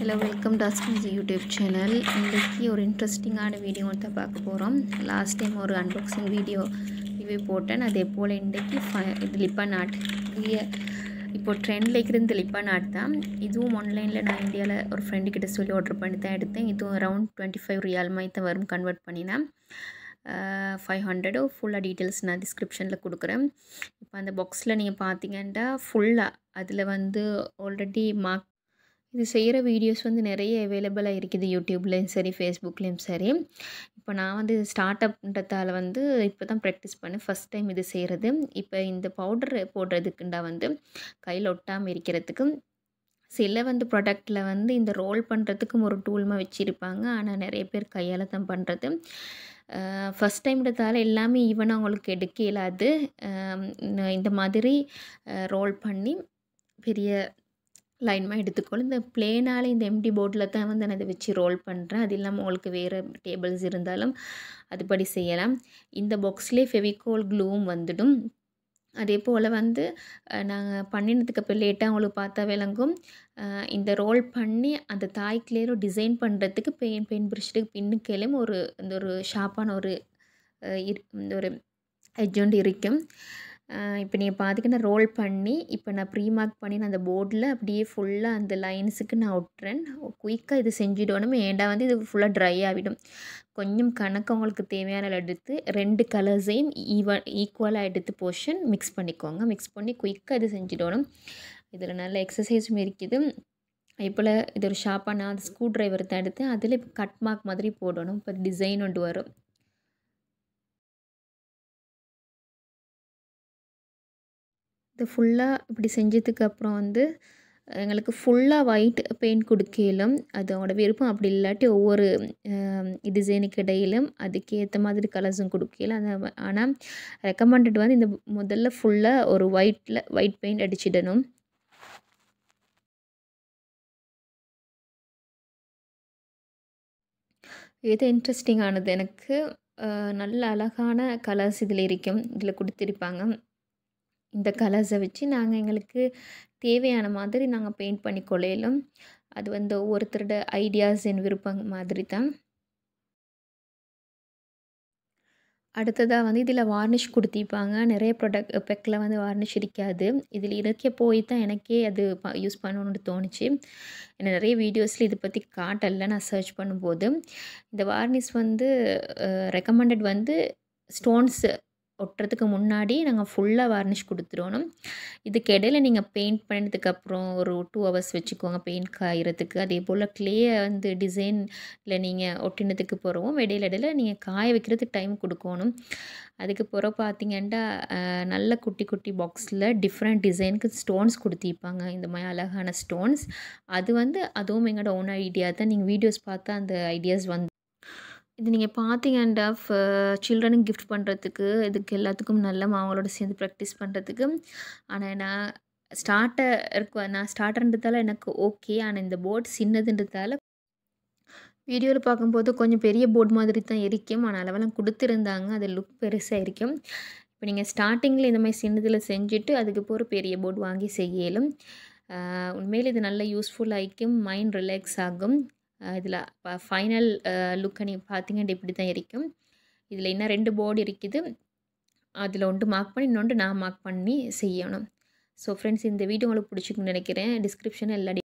hello welcome to Asmi's YouTube channel இன்றைக்கி ஒரு இன்ட்ரெஸ்டிங்கான வீடியோ தான் பார்க்க போகிறோம் லாஸ்ட் டைம் ஒரு அன்பாக்சிங் வீடியோ ரிவ்யூ போட்டேன் அதே போல் இன்றைக்கி ஃப இது லிப்பன் ஆர்ட் பெரிய இப்போ ட்ரெண்டில் இருக்கிறது லிப்பன் ஆர்ட் தான் இதுவும் ஆன்லைனில் நான் இந்தியாவில் ஒரு ஃப்ரெண்டுக்கிட்ட சொல்லி ஆர்டர் பண்ணி தான் எடுத்தேன் இதுவும் அரவுண்ட் டுவெண்ட்டி ஃபைவ் ரியால் மாதிரி தான் வரும் கன்வெர்ட் பண்ணினேன் ஃபைவ் ஹண்ட்ரடோ ஃபுல்லாக டீட்டெயில்ஸ் நான் டிஸ்கிரிப்ஷனில் கொடுக்குறேன் இப்போ அந்த பாக்ஸில் நீங்கள் பார்த்தீங்கன்னா ஃபுல்லாக அதில் வந்து ஆல்ரெடி மார்க் இது செய்கிற வீடியோஸ் வந்து நிறைய அவைலபிளாக இருக்குது யூடியூப்லேயும் சரி ஃபேஸ்புக்லேயும் சரி இப்போ நான் வந்து ஸ்டார்ட் அப்ன்றதால வந்து இப்போ தான் ப்ராக்டிஸ் பண்ணேன் ஃபஸ்ட் டைம் இது செய்கிறது இப்போ இந்த பவுடர் போடுறதுக்குண்டா வந்து கையில் ஒட்டாமல் இருக்கிறதுக்கு சில வந்து ப்ராடக்டில் வந்து இந்த ரோல் பண்ணுறதுக்கும் ஒரு டூல்மாக வச்சுருப்பாங்க ஆனால் நிறைய பேர் கையால் தான் பண்ணுறது ஃபஸ்ட் டைம்ன்றதால எல்லாமே ஈவனாக அவங்களுக்கு எடுக்க இயலாது இந்த மாதிரி ரோல் பண்ணி பெரிய லைன்மாக எடுத்துக்கொள்ளும் இந்த பிளேனால் இந்த எம்டி போர்டில் தான் வந்து நான் இதை வச்சு ரோல் பண்ணுறேன் அது இல்லாமல் உங்களுக்கு வேறு டேபிள்ஸ் இருந்தாலும் அதுபடி செய்யலாம் இந்த பாக்ஸ்லேயே ஃபெவிகோல் க்ளூவும் வந்துடும் அதே போல் வந்து நாங்கள் பண்ணினதுக்கு அப்புறம் லேட்டாக அவங்களுக்கு பார்த்தா விளங்கும் இந்த ரோல் பண்ணி அந்த தாய்க்கிலேயும் டிசைன் பண்ணுறதுக்கு பெயின் பெயின் ப்ரஷ்டுக்கு பின்னுக்கையிலும் ஒரு இந்த ஒரு ஷார்ப்பான ஒரு இந்த ஒரு எஜ்ஜொண்டு இருக்கும் இப்போ நீங்கள் பார்த்தீங்கன்னா ரோல் பண்ணி இப்போ நான் ப்ரீ மார்க் பண்ணி நான் அந்த போர்டில் அப்படியே ஃபுல்லாக அந்த லைன்ஸுக்கு நான் ஒட்டுறேன் குயிக்காக இது செஞ்சிடணும் ஏண்டா வந்து இது ஃபுல்லாக ட்ரை ஆகிடும் கொஞ்சம் கணக்கு உங்களுக்கு தேவையான எடுத்து ரெண்டு கலர்ஸையும் ஈவன் ஈக்குவலாக எடுத்து போர்ஷன் மிக்ஸ் பண்ணிக்கோங்க மிக்ஸ் பண்ணி குயிக்காக இது செஞ்சிடணும் இதில் நல்ல எக்ஸசைஸும் இருக்குது இப்போல் இது ஒரு ஷாப்பாக நான் அது ஸ்க்ரூ ட்ரைவர் தான் எடுத்தேன் அதில் இப்போ கட் மார்க் மாதிரி போடணும் இப்போ டிசைன் ஒன்று வரும் இது ஃபுல்லாக இப்படி செஞ்சதுக்கு அப்புறம் வந்து எங்களுக்கு ஃபுல்லாக ஒயிட் பெயிண்ட் கொடுக்கலும் அதோட விருப்பம் அப்படி இல்லாட்டி ஒவ்வொரு டிசைனுக்கு இடையிலும் அதுக்கேற்ற மாதிரி கலர்ஸும் கொடுக்கல அந்த ஆனால் ரெக்கமெண்டட் வந்து இந்த முதல்ல ஃபுல்லாக ஒரு ஒயிட்டில் ஒயிட் பெயிண்ட் அடிச்சிடணும் இது இன்ட்ரெஸ்டிங்கானது எனக்கு நல்ல அழகான கலர்ஸ் இதில் இருக்கும் இதில் கொடுத்துருப்பாங்க இந்த கலர்ஸை வச்சு நாங்கள் எங்களுக்கு தேவையான மாதிரி நாங்கள் பெயிண்ட் பண்ணி கொள்ளையிலும் அது வந்து ஒவ்வொருத்தரோட ஐடியாஸ் என் விருப்பம் மாதிரி தான் அடுத்ததாக வந்து இதில் வார்னிஷ் கொடுத்திருப்பாங்க நிறைய ப்ராடக்ட் பெக்கில் வந்து வார்னிஷ் இருக்காது இதில் இருக்க போய் தான் எனக்கே அது யூஸ் பண்ணணுன்னு தோணுச்சு எனக்கு நிறைய வீடியோஸில் இதை பற்றி காட்டலை நான் சர்ச் பண்ணும்போது இந்த வார்னிஷ் வந்து ரெக்கமெண்டட் வந்து ஸ்டோன்ஸ் ஒட்டுறதுக்கு முன்னாடி நாங்கள் ஃபுல்லாக வார்னிஷ் கொடுத்துருவோம் இதுக்கு இடையில நீங்கள் பெயிண்ட் பண்ணதுக்கப்புறம் ஒரு டூ ஹவர்ஸ் வச்சுக்கோங்க பெயிண்ட் காயறதுக்கு அதே போல் க்ளேயை வந்து டிசைனில் நீங்கள் ஒட்டினதுக்கு போகிறவும் இடையில இடையில நீங்கள் காய வைக்கிறதுக்கு டைம் கொடுக்கணும் அதுக்கு பிறகு பார்த்தீங்கன்னா நல்ல குட்டி குட்டி பாக்ஸில் டிஃப்ரெண்ட் டிசைனுக்கு ஸ்டோன்ஸ் கொடுத்திருப்பாங்க இந்த மாதிரி அழகான ஸ்டோன்ஸ் அது வந்து அதுவும் எங்களோட ஓன் ஐடியா தான் நீங்கள் வீடியோஸ் பார்த்தா அந்த ஐடியாஸ் வந்து இது நீங்கள் பார்த்தீங்கன்னா சில்ட்ரனுக்கு கிஃப்ட் பண்ணுறதுக்கு இதுக்கு எல்லாத்துக்கும் நல்ல அவங்களோட சேர்ந்து ப்ராக்டிஸ் பண்ணுறதுக்கு ஆனால் நான் ஸ்டார்டர் இருக்கு நான் ஸ்டார்டர்ன்றதால எனக்கு ஓகே ஆனால் இந்த போர்ட் சின்னதுன்றதால வீடியோவில் பார்க்கும்போது கொஞ்சம் பெரிய போர்டு மாதிரி தான் இருக்கும் ஆனால் அளவெல்லாம் கொடுத்துருந்தாங்க அது லுக் பெருசாக இருக்கும் இப்போ நீங்கள் ஸ்டார்டிங்கில் இந்த மாதிரி சின்னதில் செஞ்சுட்டு அதுக்கு போகிற பெரிய போர்டு வாங்கி செய்யலும் உண்மையில் இது நல்ல யூஸ்ஃபுல் ஆகிக்கும் மைண்ட் ரிலாக்ஸ் ஆகும் இதில் ஃபைனல் லுக்கை நீங்கள் பார்த்தீங்கன்னா இப்படி தான் இருக்கும் இதில் இன்னும் ரெண்டு போர்டு இருக்குது அதில் ஒன்று மார்க் பண்ணி இன்னொன்று நான் மார்க் பண்ணி செய்யணும் ஸோ ஃப்ரெண்ட்ஸ் இந்த வீடியோ உங்களுக்கு பிடிச்சிக்குன்னு நினைக்கிறேன் டிஸ்கிரிப்ஷனில் எல்லா